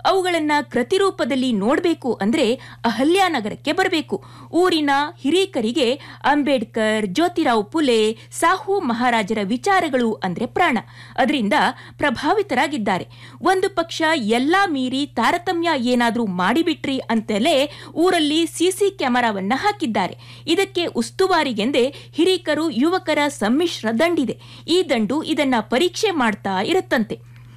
ಅವುಗಳನ್ನ ಕೃತಿರೂಪದಲ್ಲಿ ನೋಡಬೇಕು ಅಂದ್ರೆ ಅಹಲ್ಯಾನಗರಕ್ಕೆ ಬರಬೇಕು ಊರಿನ ಹಿರೀಕರಿಗೆ ಅಂಬೇಡ್ಕರ್ ಜ್ಯೋತಿರಾವ್ ಪುಲೆ ಸಾಹು ಮಹಾರಾಜರ ವಿಚಾರಗಳು ಅಂದ್ರೆ ಪ್ರಾಣ ಅದರಿಂದ ಪ್ರಭಾವಿತರಾಗಿದ್ದಾರೆ ಒಂದು ಪಕ್ಷ ಎಲ್ಲಾ ಮೀರಿ ತಾರತಮ್ಯ ಏನಾದ್ರೂ ಮಾಡಿಬಿಟ್ರಿ ಅಂತಲೇ ಊರಲ್ಲಿ ಸಿಸಿ ಕ್ಯಾಮೆರಾವನ್ನ ಹಾಕಿದ್ದಾರೆ ಇದಕ್ಕೆ ಉಸ್ತುವಾರಿಗೆಂದೇ ಹಿರೀಕರು ಯುವಕರ ಸಮ್ಮಿಶ್ರ ದಂಡಿದೆ ಈ ದಂಡು ಇದನ್ನ ಪರೀಕ್ಷೆ ಮಾಡ್ತಾ ಇರುತ್ತಂತೆ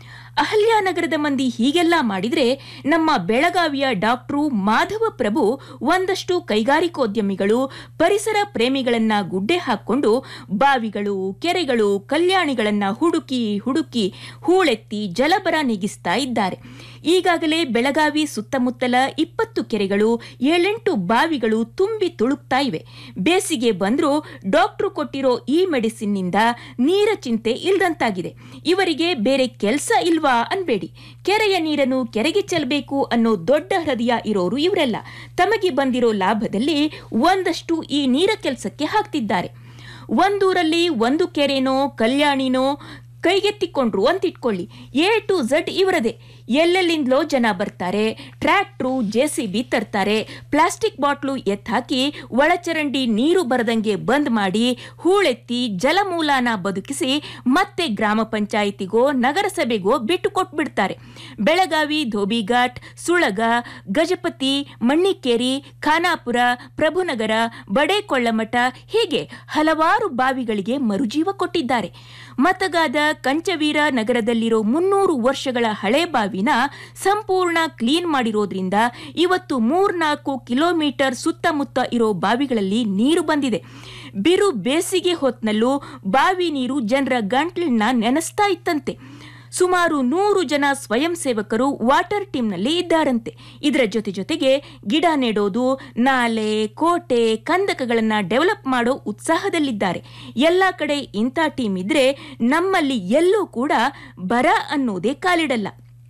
ಅಹಲ್ಯಾನಗರದ ಮಂದಿ ಹೀಗೆಲ್ಲ ಮಾಡಿದ್ರೆ ನಮ್ಮ ಬೆಳಗಾವಿಯ ಡಾಕ್ಟ್ರು ಮಾಧವ ಪ್ರಭು ಒಂದಷ್ಟು ಕೈಗಾರಿಕೋದ್ಯಮಿಗಳು ಪರಿಸರ ಪ್ರೇಮಿಗಳನ್ನ ಗುಡ್ಡೆ ಹಾಕೊಂಡು ಬಾವಿಗಳು ಕೆರೆಗಳು ಕಲ್ಯಾಣಿಗಳನ್ನ ಹುಡುಕಿ ಹುಡುಕಿ ಹೂಳೆತ್ತಿ ಜಲಬರ ನೀಗಿಸ್ತಾ ಇದ್ದಾರೆ ಈಗಾಗಲೇ ಬೆಳಗಾವಿ ಸುತ್ತಮುತ್ತಲ ಇಪ್ಪತ್ತು ಕೆರೆಗಳು ಏಳೆಂಟು ಬಾವಿಗಳು ತುಂಬಿ ತುಳುಕ್ತಾ ಇವೆ ಬೇಸಿಗೆ ಬಂದ್ರೂ ಡಾಕ್ಟ್ರು ಕೊಟ್ಟಿರೋ ಈ ಮೆಡಿಸಿನ್ನಿಂದ ನೀರ ಚಿಂತೆ ಇಲ್ದಂತಾಗಿದೆ ಇವರಿಗೆ ಬೇರೆ ಕೆಲಸ ಇಲ್ವಾ ಅನ್ಬೇಡಿ ಕೆರೆಯ ನೀರನ್ನು ಕೆರೆಗೆ ಚೆಲ್ಲಬೇಕು ಅನ್ನೋ ದೊಡ್ಡ ಹೃದಯ ಇರೋರು ಇವರೆಲ್ಲ ತಮಗೆ ಬಂದಿರೋ ಲಾಭದಲ್ಲಿ ಒಂದಷ್ಟು ಈ ನೀರ ಕೆಲಸಕ್ಕೆ ಹಾಕ್ತಿದ್ದಾರೆ ಒಂದೂರಲ್ಲಿ ಒಂದು ಕೆರೆನೋ ಕಲ್ಯಾಣಿನೋ ಕೈಗೆತ್ತಿಕೊಂಡ್ರು ಅಂತ ಇಟ್ಕೊಳ್ಳಿ ಎ ಟು ಝಡ್ ಇವರದೇ ಎಲ್ಲೆಲ್ಲಿಂದಲೋ ಜನ ಬರ್ತಾರೆ ಟ್ರ್ಯಾಕ್ಟ್ರು ಜೆ ಸಿ ಬಿ ತರ್ತಾರೆ ಪ್ಲಾಸ್ಟಿಕ್ ಬಾಟ್ಲು ಎತ್ತಾಕಿ ಒಳಚರಂಡಿ ನೀರು ಬರದಂಗೆ ಬಂದ್ ಮಾಡಿ ಹೂಳೆತ್ತಿ ಜಲಮೂಲನ ಬದುಕಿಸಿ ಮತ್ತೆ ಗ್ರಾಮ ಪಂಚಾಯಿತಿಗೋ ನಗರಸಭೆಗೋ ಬಿಟ್ಟು ಕೊಟ್ಬಿಡ್ತಾರೆ ಬೆಳಗಾವಿ ಧೋಬಿಘಾಟ್ ಸುಳಗ ಗಜಪತಿ ಮಣ್ಣಿಕೇರಿ ಖಾನಾಪುರ ಪ್ರಭುನಗರ ಬಡೇಕೊಳ್ಳಮಠ ಹೀಗೆ ಹಲವಾರು ಬಾವಿಗಳಿಗೆ ಮರುಜೀವ ಕೊಟ್ಟಿದ್ದಾರೆ ಮತಗಾದ ಕಂಚವೀರ ನಗರದಲ್ಲಿರೋ ಮುನ್ನೂರು ವರ್ಷಗಳ ಹಳೆ ಬಾವಿನ ಸಂಪೂರ್ಣ ಕ್ಲೀನ್ ಮಾಡಿರೋದ್ರಿಂದ ಇವತ್ತು ಮೂರ್ನಾಲ್ಕು ಕಿಲೋಮೀಟರ್ ಸುತ್ತಮುತ್ತ ಇರೋ ಬಾವಿಗಳಲ್ಲಿ ನೀರು ಬಂದಿದೆ ಬಿರು ಬೇಸಿಗೆ ಹೊತ್ನಲ್ಲೂ ಬಾವಿ ನೀರು ಜನರ ಗಂಟ್ಲನ್ನ ನೆನೆಸ್ತಾ ಇತ್ತಂತೆ ಸುಮಾರು ನೂರು ಜನ ಸ್ವಯಂ ಸೇವಕರು ವಾಟರ್ ಟೀಮ್ನಲ್ಲಿ ಇದ್ದಾರಂತೆ ಇದರ ಜೊತೆ ಜೊತೆಗೆ ಗಿಡ ನೆಡೋದು ನಾಲೆ ಕೋಟೆ ಕಂದಕಗಳನ್ನ ಡೆವಲಪ್ ಮಾಡೋ ಉತ್ಸಾಹದಲ್ಲಿದ್ದಾರೆ ಎಲ್ಲ ಕಡೆ ಇಂಥ ಟೀಮ್ ಇದ್ರೆ ನಮ್ಮಲ್ಲಿ ಎಲ್ಲೂ ಕೂಡ ಬರ ಅನ್ನೋದೇ ಕಾಲಿಡಲ್ಲ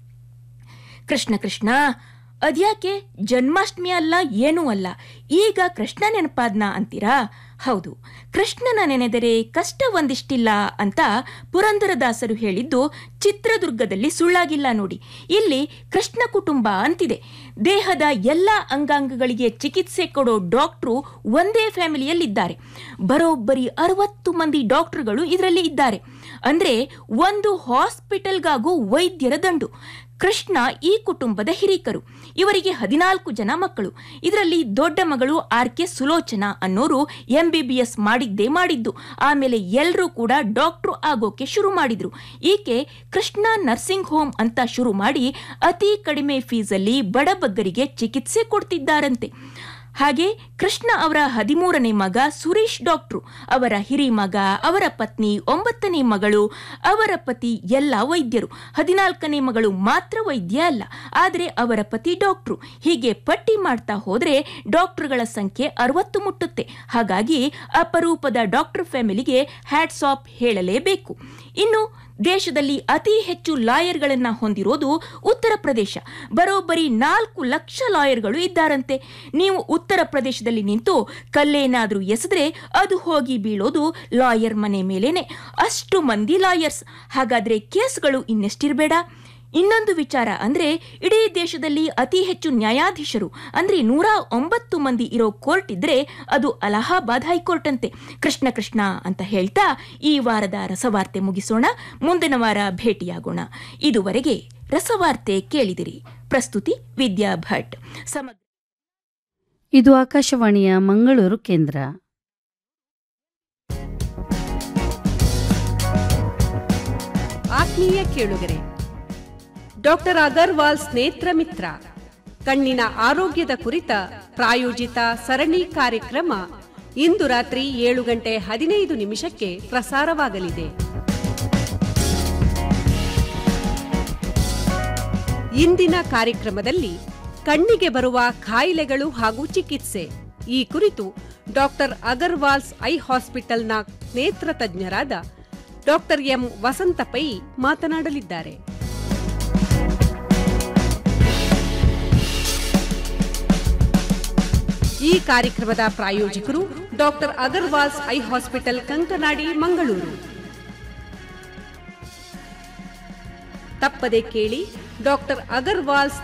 ಕೃಷ್ಣ ಕೃಷ್ಣ ಅದ್ಯಾಕೆ ಜನ್ಮಾಷ್ಟಮಿ ಅಲ್ಲ ಏನೂ ಅಲ್ಲ ಈಗ ಕೃಷ್ಣ ನೆನಪಾದ್ನ ಅಂತೀರಾ ಹೌದು ಕೃಷ್ಣನ ನೆನೆದರೆ ಕಷ್ಟ ಒಂದಿಷ್ಟಿಲ್ಲ ಅಂತ ಪುರಂದರದಾಸರು ಹೇಳಿದ್ದು ಚಿತ್ರದುರ್ಗದಲ್ಲಿ ಸುಳ್ಳಾಗಿಲ್ಲ ನೋಡಿ ಇಲ್ಲಿ ಕೃಷ್ಣ ಕುಟುಂಬ ಅಂತಿದೆ ದೇಹದ ಎಲ್ಲ ಅಂಗಾಂಗಗಳಿಗೆ ಚಿಕಿತ್ಸೆ ಕೊಡೋ ಡಾಕ್ಟ್ರು ಒಂದೇ ಫ್ಯಾಮಿಲಿಯಲ್ಲಿದ್ದಾರೆ ಬರೋಬ್ಬರಿ ಅರವತ್ತು ಮಂದಿ ಡಾಕ್ಟರ್ಗಳು ಇದರಲ್ಲಿ ಇದ್ದಾರೆ ಅಂದ್ರೆ ಒಂದು ಹಾಸ್ಪಿಟಲ್ಗಾಗೂ ವೈದ್ಯರ ದಂಡು ಕೃಷ್ಣ ಈ ಕುಟುಂಬದ ಹಿರೀಕರು ಇವರಿಗೆ ಹದಿನಾಲ್ಕು ಜನ ಮಕ್ಕಳು ಇದರಲ್ಲಿ ದೊಡ್ಡ ಮಗಳು ಆರ್ ಕೆ ಸುಲೋಚನಾ ಅನ್ನೋರು ಎಂಬಿಬಿಎಸ್ ಮಾಡಿದ್ದೇ ಮಾಡಿದ್ದು ಆಮೇಲೆ ಎಲ್ಲರೂ ಕೂಡ ಡಾಕ್ಟ್ರು ಆಗೋಕೆ ಶುರು ಮಾಡಿದ್ರು ಈಕೆ ಕೃಷ್ಣ ನರ್ಸಿಂಗ್ ಹೋಮ್ ಅಂತ ಶುರು ಮಾಡಿ ಅತಿ ಕಡಿಮೆ ಫೀಸಲ್ಲಿ ಬಡಬಗ್ಗರಿಗೆ ಚಿಕಿತ್ಸೆ ಕೊಡ್ತಿದ್ದಾರಂತೆ ಹಾಗೆ ಕೃಷ್ಣ ಅವರ ಹದಿಮೂರನೇ ಮಗ ಸುರೇಶ್ ಡಾಕ್ಟ್ರು ಅವರ ಹಿರಿ ಮಗ ಅವರ ಪತ್ನಿ ಒಂಬತ್ತನೇ ಮಗಳು ಅವರ ಪತಿ ಎಲ್ಲ ವೈದ್ಯರು ಹದಿನಾಲ್ಕನೇ ಮಗಳು ಮಾತ್ರ ವೈದ್ಯ ಅಲ್ಲ ಆದರೆ ಅವರ ಪತಿ ಡಾಕ್ಟ್ರು ಹೀಗೆ ಪಟ್ಟಿ ಮಾಡ್ತಾ ಹೋದ್ರೆ ಡಾಕ್ಟರ್ಗಳ ಸಂಖ್ಯೆ ಅರವತ್ತು ಮುಟ್ಟುತ್ತೆ ಹಾಗಾಗಿ ಅಪರೂಪದ ಡಾಕ್ಟರ್ ಫ್ಯಾಮಿಲಿಗೆ ಹ್ಯಾಟ್ಸ್ ಆಫ್ ಹೇಳಲೇಬೇಕು ಇನ್ನು ದೇಶದಲ್ಲಿ ಅತಿ ಹೆಚ್ಚು ಲಾಯರ್ಗಳನ್ನ ಹೊಂದಿರೋದು ಉತ್ತರ ಪ್ರದೇಶ ಬರೋಬ್ಬರಿ ನಾಲ್ಕು ಲಕ್ಷ ಲಾಯರ್ಗಳು ಇದ್ದಾರಂತೆ ನೀವು ಉತ್ತರ ಪ್ರದೇಶದಲ್ಲಿ ನಿಂತು ಕಲ್ಲೇನಾದ್ರೂ ಎಸೆದ್ರೆ ಅದು ಹೋಗಿ ಬೀಳೋದು ಲಾಯರ್ ಮನೆ ಮೇಲೇನೆ ಅಷ್ಟು ಮಂದಿ ಲಾಯರ್ಸ್ ಹಾಗಾದ್ರೆ ಕೇಸ್ಗಳು ಇನ್ನೆಷ್ಟಿರಬೇಡ ಇನ್ನೊಂದು ವಿಚಾರ ಅಂದ್ರೆ ಇಡೀ ದೇಶದಲ್ಲಿ ಅತಿ ಹೆಚ್ಚು ನ್ಯಾಯಾಧೀಶರು ಅಂದ್ರೆ ನೂರ ಒಂಬತ್ತು ಮಂದಿ ಇರೋ ಕೋರ್ಟ್ ಇದ್ರೆ ಅದು ಅಲಹಾಬಾದ್ ಹೈಕೋರ್ಟ್ ಅಂತೆ ಕೃಷ್ಣ ಕೃಷ್ಣ ಅಂತ ಹೇಳ್ತಾ ಈ ವಾರದ ರಸವಾರ್ತೆ ಮುಗಿಸೋಣ ಮುಂದಿನ ವಾರ ಭೇಟಿಯಾಗೋಣ ಇದುವರೆಗೆ ರಸವಾರ್ತೆ ಕೇಳಿದಿರಿ ಪ್ರಸ್ತುತಿ ವಿದ್ಯಾ ಭಟ್ ಸಮಗ್ರ ಇದು ಆಕಾಶವಾಣಿಯ ಮಂಗಳೂರು ಕೇಂದ್ರ ಆತ್ಮೀಯ ಕೇಳುಗರೆ ಡಾಕ್ಟರ್ ಅಗರ್ವಾಲ್ ಸ್ನೇತ್ರ ಮಿತ್ರ ಕಣ್ಣಿನ ಆರೋಗ್ಯದ ಕುರಿತ ಪ್ರಾಯೋಜಿತ ಸರಣಿ ಕಾರ್ಯಕ್ರಮ ಇಂದು ರಾತ್ರಿ ಏಳು ಗಂಟೆ ಹದಿನೈದು ನಿಮಿಷಕ್ಕೆ ಪ್ರಸಾರವಾಗಲಿದೆ ಇಂದಿನ ಕಾರ್ಯಕ್ರಮದಲ್ಲಿ ಕಣ್ಣಿಗೆ ಬರುವ ಕಾಯಿಲೆಗಳು ಹಾಗೂ ಚಿಕಿತ್ಸೆ ಈ ಕುರಿತು ಡಾಕ್ಟರ್ ಅಗರ್ವಾಲ್ಸ್ ಐ ಹಾಸ್ಪಿಟಲ್ನ ನೇತ್ರ ತಜ್ಞರಾದ ಡಾಕ್ಟರ್ ಎಂ ವಸಂತ ಪೈ ಮಾತನಾಡಲಿದ್ದಾರೆ ಈ ಕಾರ್ಯಕ್ರಮದ ಪ್ರಾಯೋಜಕರು doctor Agarwal's eye hospital Kankanady Mangaluru ತಪ್ಪದೆ ಕೇಳಿ ಡಾಕ್ಟರ್ ಅಗರ್ವಾಲ್ಸ್